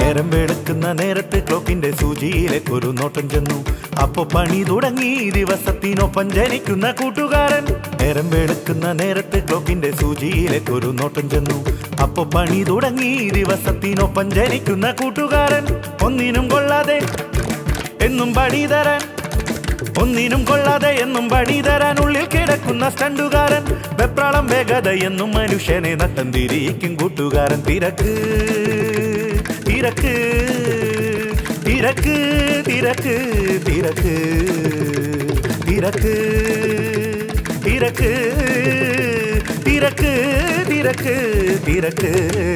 നേരം വെളുക്കുന്ന നേരത്ത് ക്ലോക്കിന്റെ സൂചിയിലേക്ക് ഒരു നോട്ടം ചെന്നു അപ്പൊ പണി തുടങ്ങി ദിവസത്തിനൊപ്പം ജനിക്കുന്ന കൂട്ടുകാരൻ നേരം വെളുക്കുന്ന നേരത്ത് ക്ലോക്കിന്റെ സൂചിയിലേക്ക് ഒരു നോട്ടം ചെന്നു അപ്പൊ പണി തുടങ്ങി ദിവസത്തിനൊപ്പം ജനിക്കുന്ന കൂട്ടുകാരൻ ഒന്നിനും കൊള്ളാതെ എന്നും പണി തരാൻ ഒന്നിനും കൊള്ളാതെ എന്നും പണി തരാൻ ഉള്ളിൽ കിടക്കുന്ന സ്റ്റണ്ടുകാരൻ വെപ്രാളം വേഗത എന്നും മനുഷ്യനെ നട്ടം തിരിക്കും കൂട്ടുകാരൻ തിരക്ക് തിരക്ക് തിരക്ക് തിരക്ക് തിരക്ക് തിരക്ക് തിരക്ക് തിരക്ക് തിരക്ക് തിരക്ക്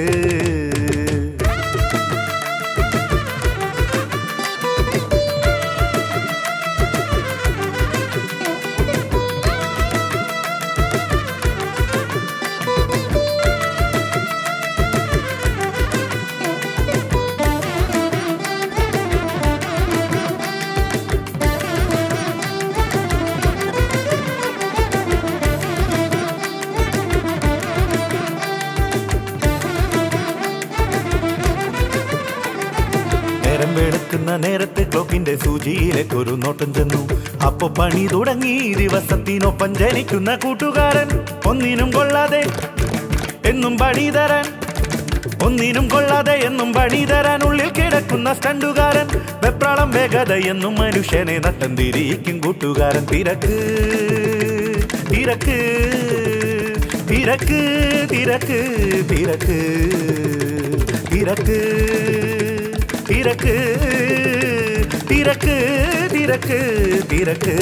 നേരം വെളുക്കുന്ന നേരത്ത് ക്ലോക്കിന്റെ സൂചിയിലേക്ക് ഒരു നോട്ടം ചെന്നു അപ്പൊ പണി തുടങ്ങി ദിവസത്തിനൊപ്പം ജനിക്കുന്ന കൂട്ടുകാരൻ ഒന്നിനും കൊള്ളാതെ എന്നും പണി തരാൻ ഒന്നിനും കൊള്ളാതെ എന്നും പണി തരാൻ ഉള്ളിൽ കിടക്കുന്ന സ്റ്റണ്ടുകാരൻ വെപ്രാളം വേഗത എന്നും മനുഷ്യനെ നട്ടം തിരിക്കും കൂട്ടുകാരൻ തിരക്ക് തിരക്ക് തിരക്ക് തിരക്ക് തിരക്ക് തിരക്ക് തിരക്ക് തിരക്ക് തിരക്ക് തിരക്ക്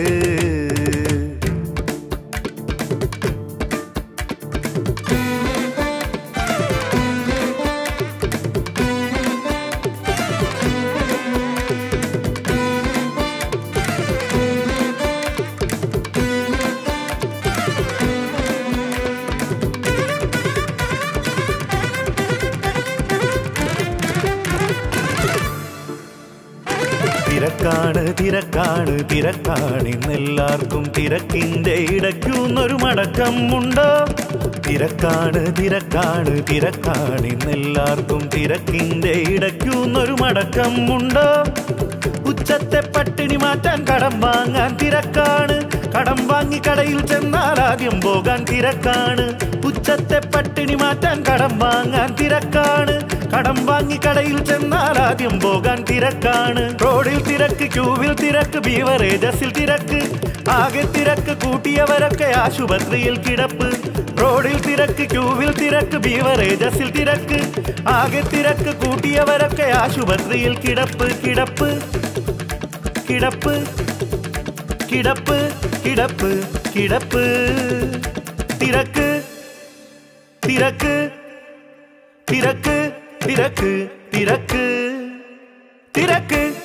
തിരക്കാണ് തിരക്കാണ് തിരക്കാണ് ഇന്നെല്ലാവർക്കും തിരക്കിന്റെ ഇടയ്ക്കുന്നൊരു മടക്കമുണ്ടോ തിരക്കാണ് തിരക്കാണ് തിരക്കാണ് ഇന്നെല്ലാവർക്കും തിരക്കിന്റെ ഇടയ്ക്കുന്നൊരു മടക്കമുണ്ടോ ഉച്ചത്തെ പട്ടിണി മാറ്റാൻ കടം വാങ്ങാൻ തിരക്കാണ് കടം വാങ്ങി കടയിൽ ചെന്നാൽ ആദ്യം പോകാൻ തിരക്കാണ് ഉച്ചത്തെ പട്ടിണി മാറ്റാൻ കടം വാങ്ങാൻ തിരക്കാണ് കടം വാങ്ങി കടയിൽ ചെന്നാൽ ആദ്യം പോകാൻ തിരക്കാണ് റോഡിൽ തിരക്ക് ക്യൂവിൽ തിരക്ക് ബീവറേജസിൽ തിരക്ക് ആകെ തിരക്ക് കൂട്ടിയവരൊക്കെ ആശുപത്രിയിൽ കിടപ്പ് റോഡിൽ തിരക്ക് ക്യൂവിൽ തിരക്ക് ബീവറേജസിൽ തിരക്ക് ആകെ തിരക്ക് കൂട്ടിയവരൊക്കെ ആശുപത്രിയിൽ കിടപ്പ് കിടപ്പ് കിടപ്പ് കിടപ്പ് കിടപ്പ് കിടപ്പ് തിരക്ക് തിരക്ക് തിരക്ക് തിരക്ക് തിരക്ക് തിരക്ക്